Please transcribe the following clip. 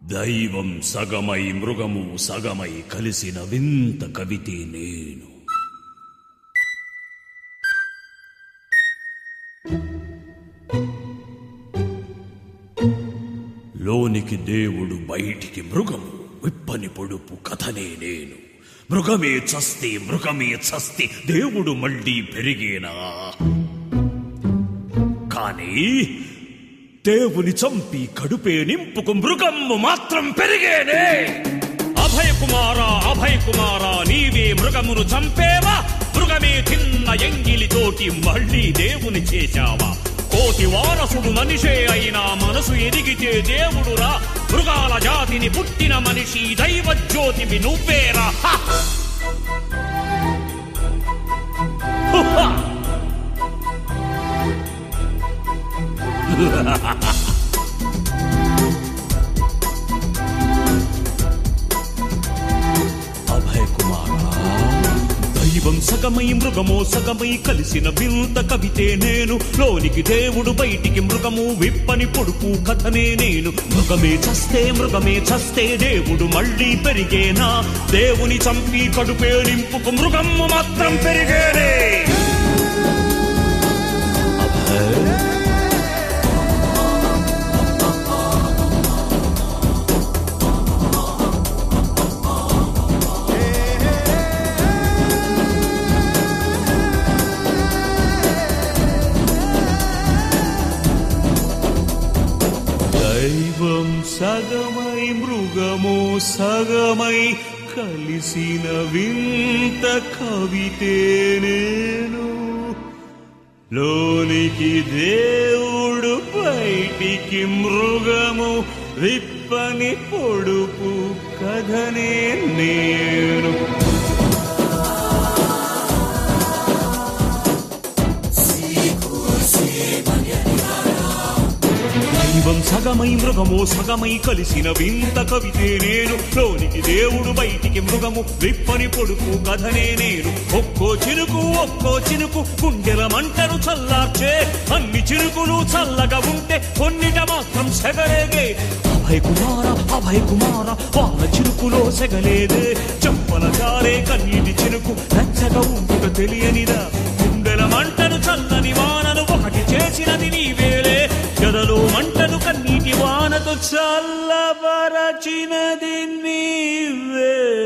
దైవం సగమై మృగము సగమై కలిసిన వింత కవితే నేను లోనికి దేవుడు బయటికి మృగము విప్పని పొడుపు కథనే నేను మృగమే చస్తే మృగమే చస్తే దేవుడు మళ్ళీ పెరిగేనా కానీ దేవుని చంపి కడుపే నింపుకు మృగమ్ము మాత్రం పెరిగేనే అభయ కుమారా అభయ కుమారా నీవే మృగమును చంపేవా మృగమే తిన్న ఎంగిలితోటి మళ్ళీ దేవుని చేశావా కోటి వారసుడు మనిషే అయినా మనసు ఎదిగితే దేవుడురా మృగాల జాతిని పుట్టిన మనిషి దైవ జ్యోతివి నువ్వేరా హ! హుహ! అభయ కుమారా దైవం సగమై మృగమో సగమై కలిసిన వింత కవితే నేను లోనికి దేవుడు బయటికి మృగము విప్పని పొడుపు కథనే నేను మృగమే చస్తే మృగమే చస్తే దేవుడు మళ్ళీ పెరిగేనా దేవుని చంపి కడుపే నింపుకు మృగము మాత్రం పెరిగేనే దైవం సగమై మృగము సగమై కలిసిన వింత కవితే నేను లోనికి దేవుడు బయటికి మృగము విప్పని పొడుపు కథనే నేను దైవం సగమై మృగము సగమై కలిసిన వింత కవితే నేను లోనికి దేవుడు బయటికి మృగము విప్పని పొడుపు కథనే నేను ఒక్కో చినుకు ఒక్కో చినుకు గుండెల మంటను చల్లార్చే అన్ని చినుకులు చల్లగా ఉంటే కొన్నిట మాత్రం సెగలేగే అభయ కుమార అభయ కుమార వాన చినుకులో సెగలేదే చంపల జారే కన్నీటి చినుకు నచ్చగా ఉంటుక తెలియనిదా గుండెల మంటను చల్లని వానను ఒకటి చేసినది నీవేలే గదలో మంటను కన్నీటి వానతో చల్లబరచినది నీవే